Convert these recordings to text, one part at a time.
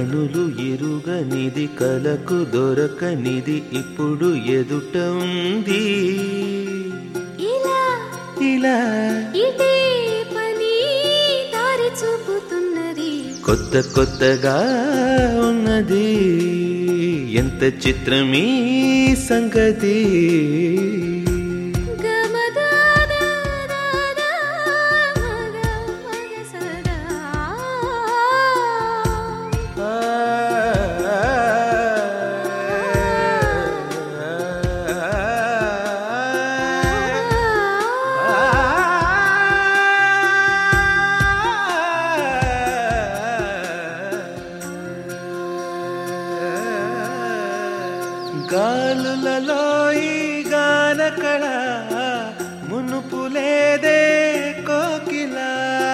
కనులు ఎరుగనిది కలకు దొరకనిది ఇప్పుడు ఎదుట ఉంది ఇలా ఇలా ఇదే పని దారి చూపుతున్నది కొత్త కొత్తగా ఉన్నది ఎంత చిత్రమీ సంగతి గమదాదాదాదా మగ మగ సదా గాలులలో ఈ గానకళ మునుపు లేదే కోకిలా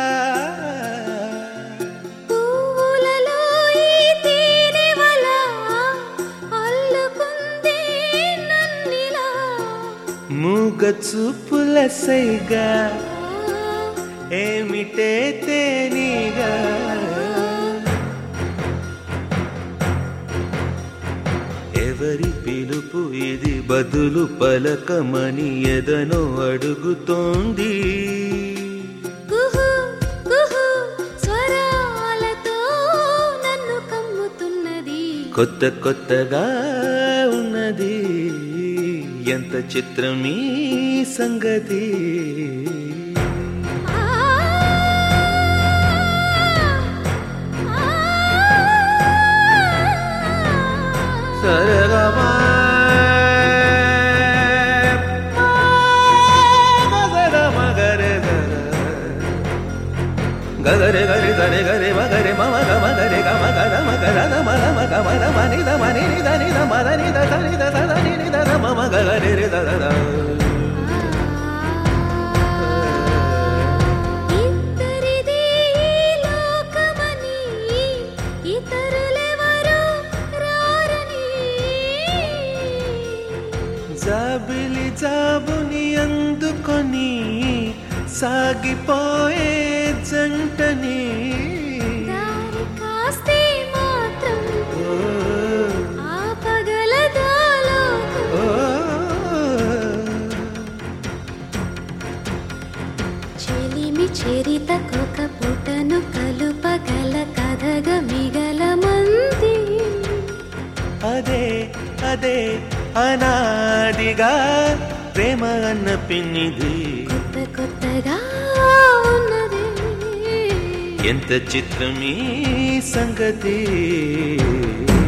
పువ్వులలో ఈ తేనెవల అల్లుకుంది నన్నిలా మూగ చూపుల సైగా ఏమిటే తేనిగా ఎవరి పిలుపు ఇది బదులు పలకమని ఎదనో అడుగుతోంది కుహు కుహు స్వరాలతో నన్ను కమ్ముతున్నది కొత్త కొత్తగా ఉన్నది ఎంత చిత్రమీ సంగతి ఆ సరగమా గగరే గరి గరే గరే మగరే మమ గమ గరే గమ గద మగర దమ దమ గమ దమ ని దమ ని ని ద ని ద మ ద ని ద ద ని ద ద ద ని ని ద ద మమ గగరే రే ద ద ద ఇద్దరిది ఈ లోకమని ఇతరులెవరు రారని జాబిలి జాబుని అందుకొని సాగిపోయే జంటని దారి కాస్తే మాత్రం ఓ, ఆపగలదాలోకం ఓ. చెలిమి చెరితకొక పుటను కలుపగల కథగ మిగల మంది అదే అదే అనాదిగా ప్రేమ అన్న పిన్నిది కొత్త కొత్తగా ఉన్నది ఎంత చిత్రమీ సంగతి